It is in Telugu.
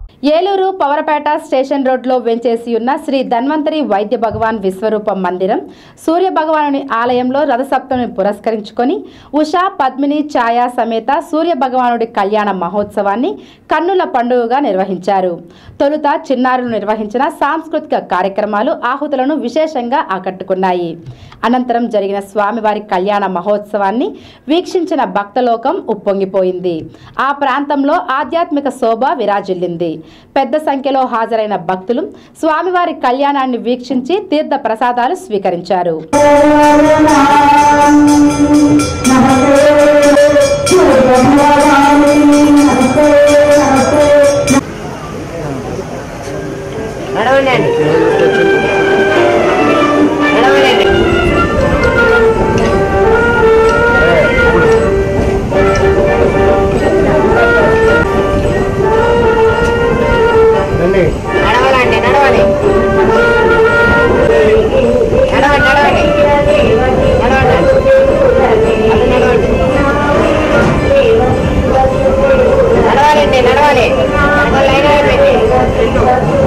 ఏలూరు పవరపేట స్టేషన్ రోడ్లో వెంచేసి ఉన్న శ్రీ ధన్వంతరి వైద్య భగవాన్ విశ్వరూపం మందిరం సూర్య భగవానుని ఆలయంలో రథసప్తమిని పురస్కరించుకొని ఉషా పద్మిని ఛాయా సమేత సూర్య భగవానుడి కళ్యాణ మహోత్సవాన్ని కన్నుల పండుగగా నిర్వహించారు తొలుత చిన్నారులు నిర్వహించిన సాంస్కృతిక కార్యక్రమాలు ఆహుతులను విశేషంగా ఆకట్టుకున్నాయి అనంతరం జరిగిన స్వామివారి కళ్యాణ మహోత్సవాన్ని వీక్షించిన భక్తలోకం ఉప్పొంగిపోయింది ఆ ప్రాంతంలో ఆధ్యాత్మిక శోభ విరాజిల్లింది పెద్ద సంఖ్యలో హాజరైన భక్తులు స్వామివారి కళ్యాణాన్ని వీక్షించి తీర్థ ప్రసాదాలు స్వీకరించారు నడవండి నడవండి నడవాలండి నడవాలి నడవండి నడవండి నడవండి అది నడవండి నడవాలండి నడవాలి నడవాలి లైన్ అయిపోయింది